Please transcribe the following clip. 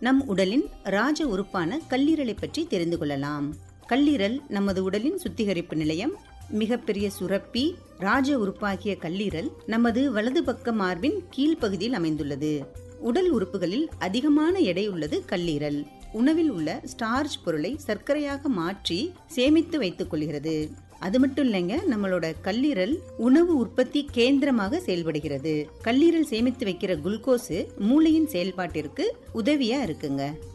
நம் உடலின் ராஜ உறுப்பான கல்லீரலை பற்றி தெரிந்து கொள்ளலாம் கல்லீரல் நமது உடலின் சுத்திகரிப்பு நிலையம் மிகப்பெரிய சுரப்பி ராஜ உறுப்பாகிய கல்லீரல் நமது வலது பக்க மார்பின் கீழ்ப்பகுதியில் அமைந்துள்ளது உடல் உறுப்புகளில் அதிகமான எடை உள்ளது கல்லீரல் உணவில் உள்ள ஸ்டார்ச் பொருளை சர்க்கரையாக மாற்றி சேமித்து வைத்துக் கொள்கிறது அது மட்டும் இல்லைங்க நம்மளோட கல்லீரல் உணவு உற்பத்தி கேந்திரமாக செயல்படுகிறது கல்லீரல் சேமித்து வைக்கிற குளுக்கோஸ் மூளையின் செயல்பாட்டிற்கு உதவியா இருக்குங்க